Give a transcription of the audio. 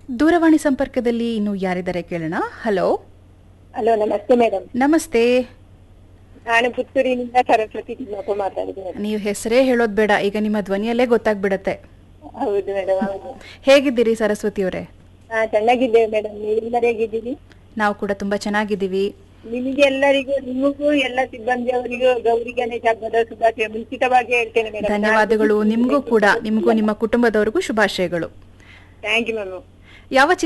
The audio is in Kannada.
ದೂರವಾಣಿ ಸಂಪರ್ಕದಲ್ಲಿ ಇನ್ನು ಯಾರಿದ್ದಾರೆ ಕೇಳೋಣ ಹಲೋ ಹಲೋ ನಮಸ್ತೆ ಮೇಡಮ್ ನಮಸ್ತೆ ನಾನು ಪುತ್ತೂರಿನಿಂದ ಸರಸ್ವತಿ ತಿಮ್ಮಪ್ಪ ಮಾತಾಡಿದೆ madam. ನೀವು ಹೆಸರೇ ಹೇಳೋದ್ ಬೇಡ ಈಗ ನಿಮ್ಮ ಧ್ವನಿಯಲ್ಲೇ ಗೊತ್ತಾಗ್ಬಿಡತ್ತೆ ಹೌದು ಮೇಡಮ್ ಹೌದು ಹೇಗಿದ್ದೀರಿ ಸರಸ್ವತಿ ಅವರೇ ಹಾ ಚೆನ್ನಾಗಿದ್ದೇವೆ ಮೇಡಮ್ ನೀವೆಲ್ಲರೂ ಹೇಗಿದ್ದೀರಿ ನಾವು ಕೂಡ ತುಂಬಾ ಚೆನ್ನಾಗಿದ್ದೀವಿ ನಿಮಗೆ ಎಲ್ಲರಿಗೂ ನಿಮಗೂ ಎಲ್ಲ ಸಿಬ್ಬಂದಿಯವರಿಗೂ ಗೌರಿ ಗಣೇಶ ಹಬ್ಬದ ಶುಭಾಶಯ ಮುಂಚಿತವಾಗಿ ಹೇಳ್ತೇನೆ ಮೇಡಮ್ ಧನ್ಯವಾದಗಳು ನಿಮಗೂ ಕೂಡ ನಿಮಗೂ ನಿಮ್ಮ ಕುಟುಂಬದವರಿಗೂ ಶುಭಾಶಯಗಳು ಥ್ಯಾಂಕ್ ಯು ಮ್ಯಾಮ್ ಯಾವ